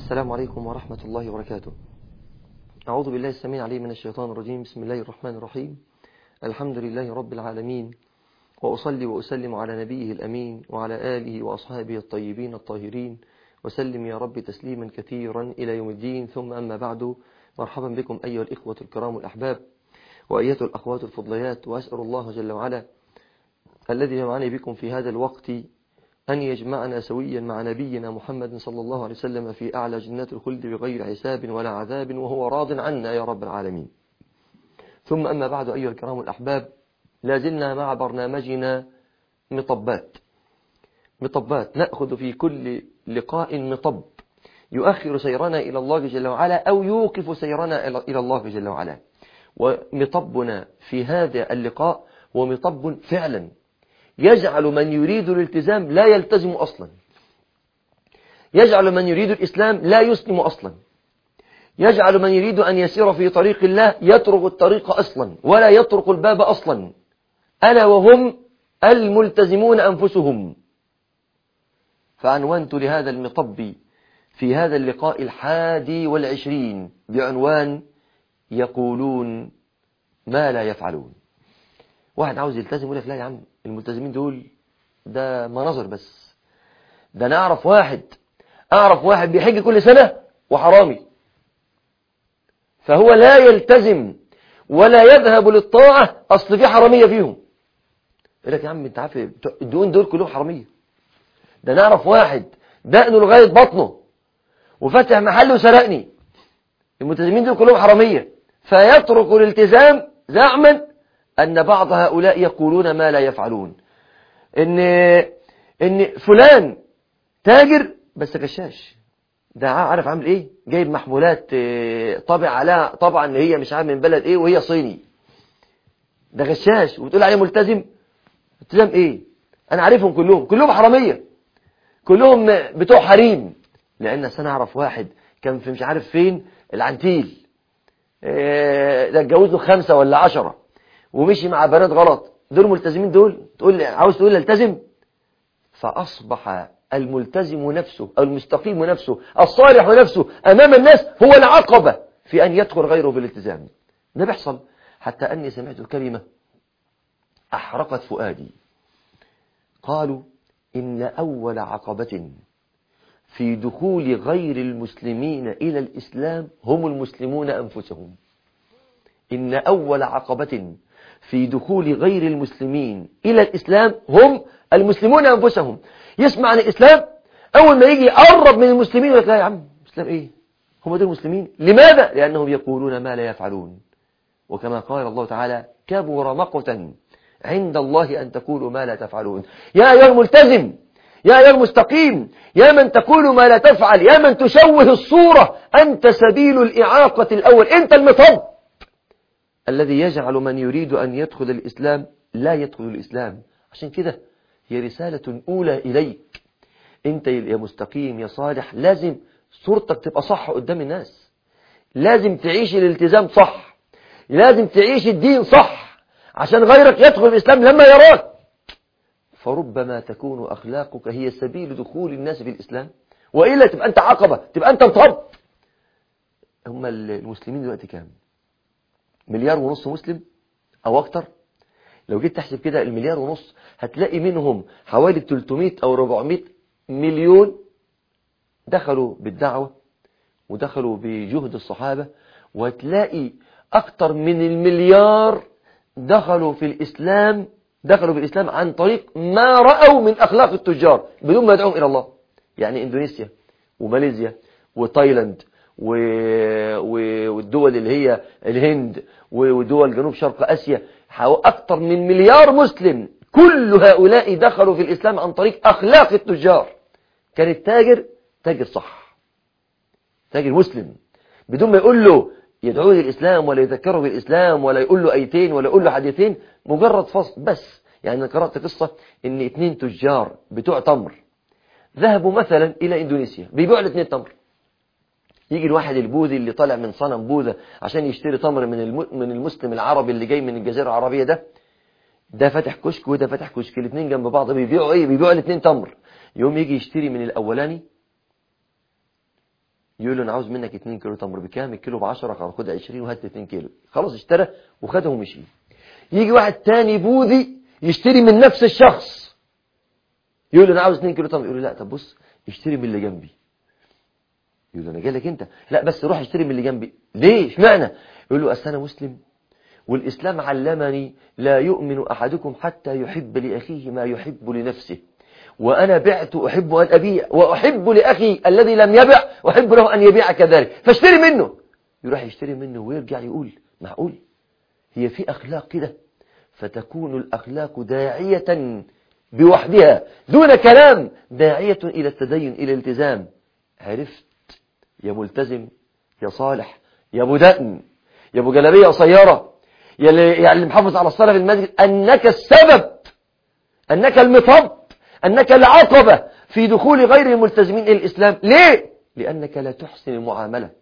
السلام عليكم ورحمة الله وبركاته أعوذ بالله السميع العليم من الشيطان الرجيم بسم الله الرحمن الرحيم الحمد لله رب العالمين وأصلي وأسلم على نبيه الأمين وعلى آله وأصحابه الطيبين الطاهرين وسلم يا رب تسليما كثيرا إلى يوم الدين ثم أما بعد مرحبا بكم أيها الإخوة الكرام الأحباب وأيتها الأخوات الفضليات وأسأل الله جل وعلا الذي جمعني بكم في هذا الوقت أن يجمعنا سويا مع نبينا محمد صلى الله عليه وسلم في أعلى جنات الخلد بغير حساب ولا عذاب وهو راض عنا يا رب العالمين ثم أما بعد أيها الكرام الأحباب لازلنا مع برنامجنا مطبات مطبات نأخذ في كل لقاء مطب يؤخر سيرنا إلى الله جل وعلا أو يوقف سيرنا إلى الله جل وعلا ومطبنا في هذا اللقاء هو مطب فعلا يجعل من يريد الالتزام لا يلتزم أصلا يجعل من يريد الإسلام لا يسلم أصلا يجعل من يريد أن يسير في طريق الله يترك الطريق أصلا ولا يترك الباب أصلا ألا وهم الملتزمون أنفسهم فعنونت لهذا المطب في هذا اللقاء الحادي والعشرين بعنوان يقولون ما لا يفعلون واحد عاوز يلتزم يقول لك لا يا عم الملتزمين دول ده مناظر بس ده انا اعرف واحد اعرف واحد بيحج كل سنة وحرامي فهو لا يلتزم ولا يذهب للطاعة اصل في حرامية فيهم يقول لك يا عم انت عارف الدقون دول كلهم حرامية ده انا اعرف واحد دقنه لغاية بطنه وفتح محل وسرقني الملتزمين دول كلهم حرامية فيترك الالتزام زعما أن بعض هؤلاء يقولون ما لا يفعلون إن إن فلان تاجر بس غشاش ده عارف عامل إيه جايب محمولات طابع عليها طبعا إن هي مش عارف من بلد إيه وهي صيني ده غشاش وتقول عليه ملتزم التزام إيه أنا عارفهم كلهم كلهم حرامية كلهم بتوع حريم لأن أنا أعرف واحد كان في مش عارف فين العنتيل ده اتجوز له خمسة ولا عشرة ومشي مع بنات غلط دول ملتزمين دول تقول لي عاوز تقول لي التزم فأصبح الملتزم نفسه أو المستقيم نفسه الصالح نفسه أمام الناس هو العقبة في أن يدخل غيره بالالتزام ده بيحصل حتى أني سمعت كلمة أحرقت فؤادي قالوا إن أول عقبة في دخول غير المسلمين إلى الإسلام هم المسلمون أنفسهم إن أول عقبة في دخول غير المسلمين إلى الإسلام هم المسلمون أنفسهم يسمع عن الإسلام أول ما يجي يقرب من المسلمين يقول لا يا عم إسلام إيه هم دول المسلمين لماذا لأنهم يقولون ما لا يفعلون وكما قال الله تعالى كبر مقتا عند الله أن تقولوا ما لا تفعلون يا أيها الملتزم يا أيها المستقيم يا من تقول ما لا تفعل يا من تشوه الصورة أنت سبيل الإعاقة الأول أنت المطب الذي يجعل من يريد أن يدخل الإسلام لا يدخل الإسلام عشان كده هي رسالة أولى إليك أنت يا مستقيم يا صالح لازم صورتك تبقى صح قدام الناس لازم تعيش الالتزام صح لازم تعيش الدين صح عشان غيرك يدخل الإسلام لما يراك فربما تكون أخلاقك هي سبيل دخول الناس في الإسلام وإلا تبقى أنت عقبة تبقى أنت مطب هم المسلمين دلوقتي كام مليار ونص مسلم أو أكتر لو جيت تحسب كده المليار ونص هتلاقي منهم حوالي 300 أو 400 مليون دخلوا بالدعوة ودخلوا بجهد الصحابة وهتلاقي أكتر من المليار دخلوا في الإسلام دخلوا في الإسلام عن طريق ما رأوا من أخلاق التجار بدون ما يدعوهم إلى الله يعني إندونيسيا وماليزيا وتايلاند و... و... والدول اللي هي الهند ودول جنوب شرق آسيا أكثر من مليار مسلم كل هؤلاء دخلوا في الإسلام عن طريق أخلاق التجار كان التاجر تاجر صح تاجر مسلم بدون ما يقول له يدعوه للإسلام ولا يذكره بالإسلام ولا يقول له أيتين ولا يقول له حديثين مجرد فصل بس يعني أنا قرأت قصة إن اتنين تجار بتوع تمر ذهبوا مثلا إلى إندونيسيا بيبيعوا الاثنين تمر يجي الواحد البوذي اللي طالع من صنم بوذا عشان يشتري تمر من الم... من المسلم العربي اللي جاي من الجزيرة العربية ده ده فاتح كشك وده فاتح كشك الاثنين جنب بعض بيبيعوا ايه بيبيعوا الاثنين تمر يوم يجي يشتري من الاولاني يقول له انا عاوز منك 2 كيلو تمر بكام الكيلو ب 10 خلاص خد 20 وهات 2 كيلو خلاص اشترى وخده ومشي يجي واحد تاني بوذي يشتري من نفس الشخص يقول له انا عاوز 2 كيلو تمر يقول له لا طب بص اشتري من اللي جنبي يقول له انا جاي لك انت لا بس روح اشتري من اللي جنبي ليه اشمعنى يقول له اصل انا مسلم والاسلام علمني لا يؤمن احدكم حتى يحب لاخيه ما يحب لنفسه وأنا بعت أحب أن أبيع وأحب لأخي الذي لم يبع أحب له أن يبيع كذلك فاشتري منه يروح يشتري منه ويرجع يقول معقول هي في أخلاق كده فتكون الأخلاق داعية بوحدها دون كلام داعية إلى التدين إلى الالتزام عرفت يا ملتزم يا صالح يا ابو دقن يا ابو جلابيه قصيره يا اللي يعني محافظ على الصلاه في المسجد انك السبب انك المطب أنك العقبة في دخول غير الملتزمين إلى الإسلام ليه؟ لأنك لا تحسن المعاملة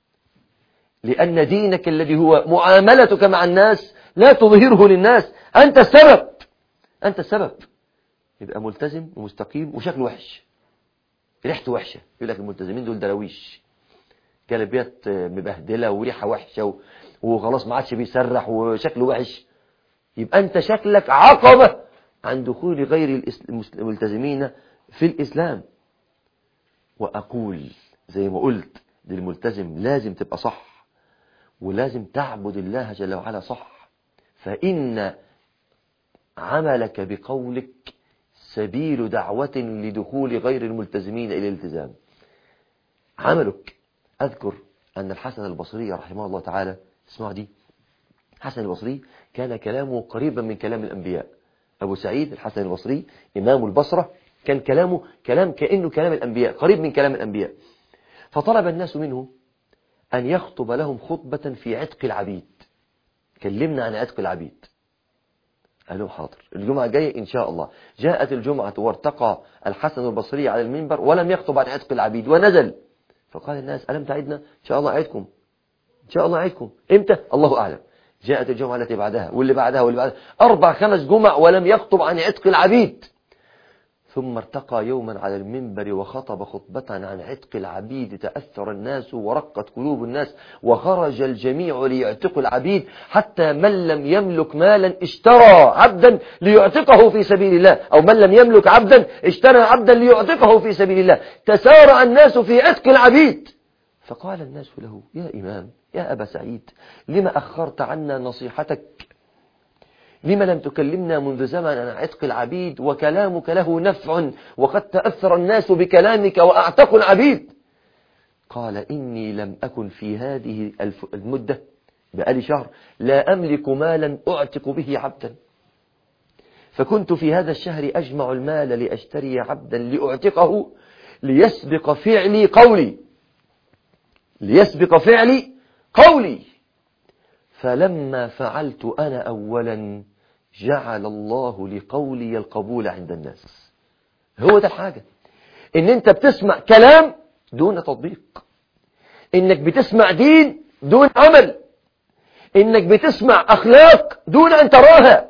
لأن دينك الذي هو معاملتك مع الناس لا تظهره للناس أنت السبب أنت السبب يبقى ملتزم ومستقيم وشكله وحش ريحته وحشة يقول لك الملتزمين دول درويش جلبيات مبهدلة وريحة وحشة وخلاص ما عادش بيسرح وشكله وحش يبقى أنت شكلك عقبة عن دخول غير الملتزمين في الإسلام وأقول زي ما قلت للملتزم لازم تبقى صح ولازم تعبد الله جل وعلا صح فإن عملك بقولك سبيل دعوة لدخول غير الملتزمين إلى الالتزام عملك أذكر أن الحسن البصري رحمه الله تعالى اسمع دي حسن البصري كان كلامه قريبا من كلام الأنبياء أبو سعيد الحسن البصري إمام البصرة كان كلامه كلام كأنه كلام الأنبياء قريب من كلام الأنبياء فطلب الناس منه أن يخطب لهم خطبة في عتق العبيد كلمنا عن عتق العبيد قالوا حاضر الجمعة الجاية إن شاء الله جاءت الجمعة وارتقى الحسن البصري على المنبر ولم يخطب عن عتق العبيد ونزل فقال الناس ألم تعدنا إن شاء الله أعدكم إن شاء الله أعدكم إمتى الله أعلم جاءت الجمعة التي بعدها واللي بعدها واللي بعدها أربع خمس جمع ولم يخطب عن عتق العبيد ثم ارتقى يوما على المنبر وخطب خطبة عن عتق العبيد تأثر الناس ورقت قلوب الناس وخرج الجميع ليعتقوا العبيد حتى من لم يملك مالا اشترى عبدا ليعتقه في سبيل الله أو من لم يملك عبدا اشترى عبدا ليعتقه في سبيل الله تسارع الناس في عتق العبيد فقال الناس له يا إمام يا أبا سعيد لما أخرت عنا نصيحتك لما لم تكلمنا منذ زمن عن عتق العبيد وكلامك له نفع وقد تأثر الناس بكلامك وأعتقوا العبيد قال إني لم أكن في هذه المدة بقالي شهر لا أملك مالا أعتق به عبدا فكنت في هذا الشهر أجمع المال لأشتري عبدا لأعتقه ليسبق فعلي قولي ليسبق فعلي قولي فلما فعلت أنا أولا جعل الله لقولي القبول عند الناس هو ده الحاجة ان انت بتسمع كلام دون تطبيق انك بتسمع دين دون عمل انك بتسمع اخلاق دون ان تراها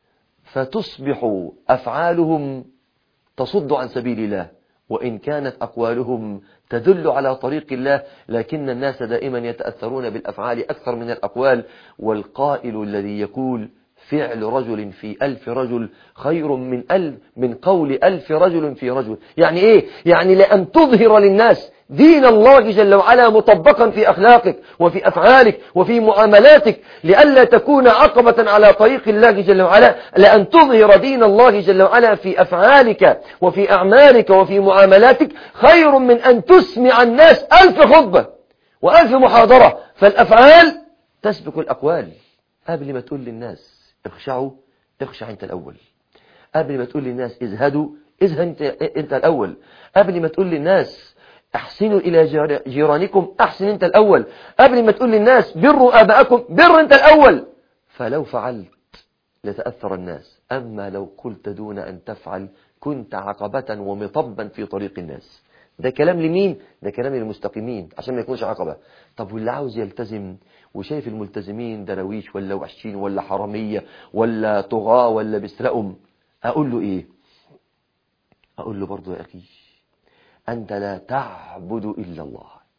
فتصبح افعالهم تصد عن سبيل الله وإن كانت أقوالهم تدل على طريق الله لكن الناس دائما يتأثرون بالأفعال أكثر من الأقوال والقائل الذي يقول فعل رجل في ألف رجل خير من ألف من قول ألف رجل في رجل يعني إيه؟ يعني لأن تظهر للناس دين الله جل وعلا مطبقا في أخلاقك وفي أفعالك وفي معاملاتك لئلا تكون عقبة على طريق الله جل وعلا لأن تظهر دين الله جل وعلا في أفعالك وفي أعمالك وفي معاملاتك خير من أن تسمع الناس ألف خطبة وألف محاضرة فالأفعال تسبق الأقوال قبل ما تقول للناس اخشعوا اخشع انت الأول قبل ما تقول للناس ازهدوا ازهد انت, انت الأول قبل ما تقول للناس احسنوا إلى جيرانكم احسن انت الأول قبل ما تقول للناس بروا آباءكم بر انت الأول فلو فعلت لتأثر الناس أما لو قلت دون أن تفعل كنت عقبة ومطبا في طريق الناس ده كلام لمين؟ ده كلام للمستقيمين عشان ما يكونش عقبة طب واللي عاوز يلتزم وشايف الملتزمين درويش ولا وحشين ولا حرامية ولا طغاة ولا بيسرقهم أقول له إيه أقول له برضو يا أخي أنت لا تعبد إلا الله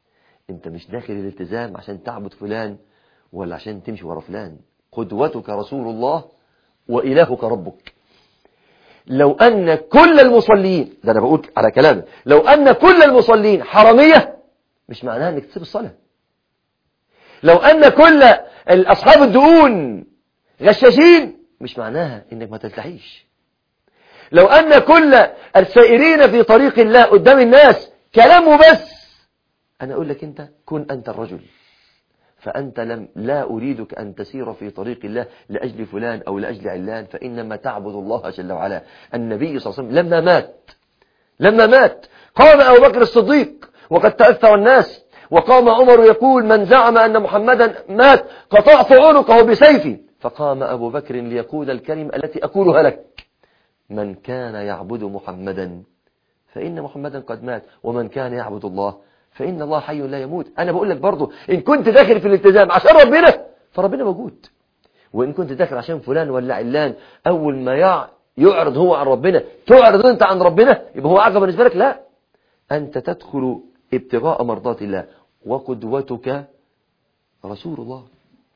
انت مش داخل الالتزام عشان تعبد فلان ولا عشان تمشي ورا فلان قدوتك رسول الله وإلهك ربك لو أن كل المصلين ده أنا بقول على كلامي لو أن كل المصلين حرامية مش معناها أنك تسيب الصلاة لو أن كل أصحاب الدقون غشاشين مش معناها أنك ما تلتحيش لو أن كل السائرين في طريق الله قدام الناس كلامه بس أنا أقول لك أنت كن أنت الرجل فأنت لم لا أريدك أن تسير في طريق الله لأجل فلان أو لأجل علان فإنما تعبد الله جل وعلا النبي صلى الله عليه وسلم لما مات لما مات قام أبو بكر الصديق وقد تأثر الناس وقام عمر يقول من زعم أن محمدا مات قطعت عنقه بسيفي فقام أبو بكر ليقول الكلمة التي أقولها لك من كان يعبد محمدا فإن محمدا قد مات ومن كان يعبد الله فإن الله حي لا يموت أنا بقول لك برضو إن كنت داخل في الالتزام عشان ربنا فربنا موجود وإن كنت داخل عشان فلان ولا علان أول ما يعرض هو عن ربنا تعرض أنت عن ربنا يبقى هو عقب بالنسبة لك لا أنت تدخل ابتغاء مرضات الله وقدوتك رسول الله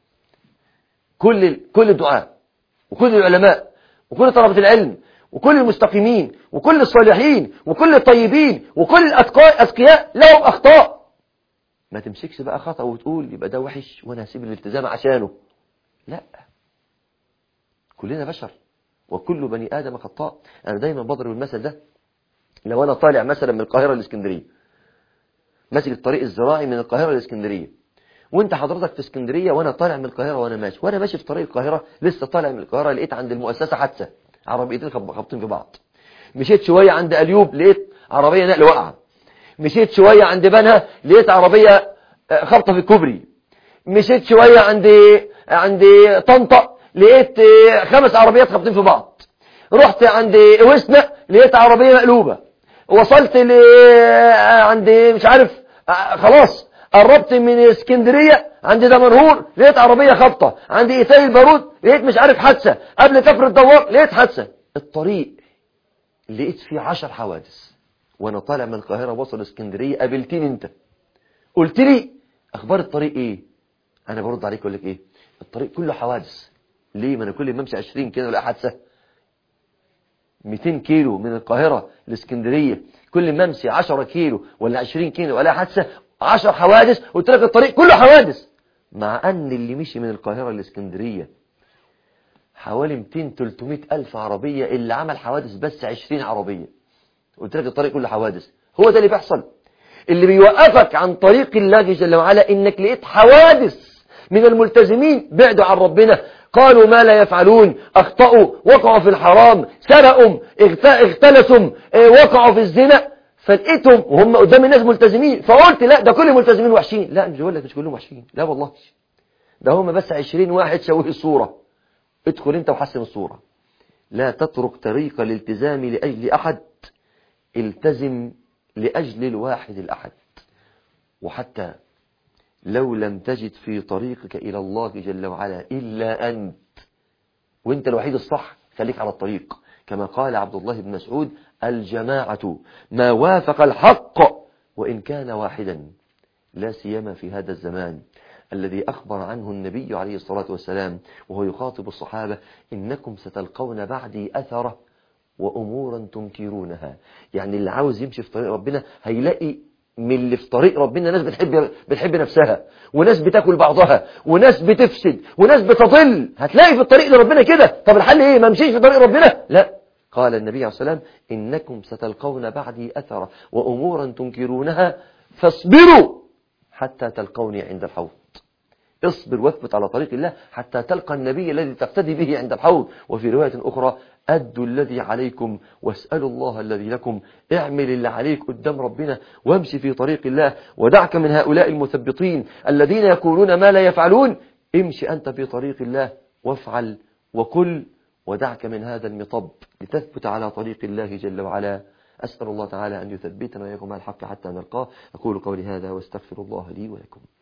كل كل الدعاء وكل العلماء وكل طلبة العلم وكل المستقيمين وكل الصالحين وكل الطيبين وكل الأذكياء لهم أخطاء ما تمسكش بقى خطأ وتقول يبقى ده وحش وأنا هسيب الالتزام عشانه لا كلنا بشر وكل بني آدم خطاء أنا دايما بضرب المثل ده لو أنا طالع مثلا من القاهرة للإسكندرية ماسك الطريق الزراعي من القاهرة للإسكندرية وانت حضرتك في اسكندرية وانا طالع من القاهرة وانا ماشي وانا ماشي في طريق القاهرة لسه طالع من القاهرة لقيت عند المؤسسة حادثة عربيتين خابطين في بعض مشيت شوية عند أليوب لقيت عربية نقل وقعة مشيت شوية عند بنها لقيت عربية خبطة في الكوبري مشيت شوية عند عند طنطا لقيت خمس عربيات خابطين في بعض رحت عند وسنة لقيت عربية مقلوبة وصلت ل عند مش عارف خلاص قربت من اسكندرية عند دمنهور لقيت عربية خبطة عند إيتاي البارود لقيت مش عارف حادثة قبل كفر الدوار لقيت حادثة الطريق لقيت فيه عشر حوادث وانا طالع من القاهرة وصل اسكندرية قابلتني انت قلت لي اخبار الطريق ايه انا برد عليك اقول لك ايه الطريق كله حوادث ليه ما انا كل ما امشي 20 كيلو الاقي حادثه 200 كيلو من القاهرة لاسكندرية كل ما امشي 10 كيلو ولا 20 كيلو الاقي حادثه 10 حوادث قلت لك الطريق كله حوادث مع ان اللي مشي من القاهرة لاسكندرية حوالي 200 300 ألف عربية اللي عمل حوادث بس 20 عربية قلت لك الطريق كله حوادث هو ده اللي بيحصل اللي بيوقفك عن طريق الله جل وعلا انك لقيت حوادث من الملتزمين بعدوا عن ربنا قالوا ما لا يفعلون اخطأوا وقعوا في الحرام سرقوا اختلسوا وقعوا في الزنا فلقيتهم وهم قدام الناس ملتزمين فقلت لا ده كل الملتزمين وحشين لا مش بقول لك مش كلهم وحشين لا والله ده هم بس 20 واحد شوه الصورة ادخل انت وحسن الصورة لا تترك طريق الالتزام لأجل أحد التزم لأجل الواحد الأحد وحتى لو لم تجد في طريقك إلى الله جل وعلا إلا أنت وانت الوحيد الصح خليك على الطريق كما قال عبد الله بن مسعود الجماعة ما وافق الحق وإن كان واحدا لا سيما في هذا الزمان الذي أخبر عنه النبي عليه الصلاة والسلام وهو يخاطب الصحابة إنكم ستلقون بعدي أثرة وأمورا تنكرونها يعني اللي عاوز يمشي في طريق ربنا هيلاقي من اللي في طريق ربنا ناس بتحب بتحب نفسها وناس بتاكل بعضها وناس بتفسد وناس بتضل هتلاقي في الطريق لربنا كده طب الحل ايه ما امشيش في طريق ربنا لا قال النبي عليه الصلاة والسلام إنكم ستلقون بعدي أثرة وأمورا تنكرونها فاصبروا حتى تلقوني عند الحوض اصبر واثبت على طريق الله حتى تلقى النبي الذي تقتدي به عند الحوض وفي رواية أخرى أدوا الذي عليكم واسألوا الله الذي لكم اعمل اللي عليك قدام ربنا وامشي في طريق الله ودعك من هؤلاء المثبطين الذين يقولون ما لا يفعلون امشي أنت في طريق الله وافعل وكل ودعك من هذا المطب لتثبت على طريق الله جل وعلا أسأل الله تعالى أن يثبتنا وإياكم على الحق حتى نلقاه أقول قولي هذا واستغفر الله لي ولكم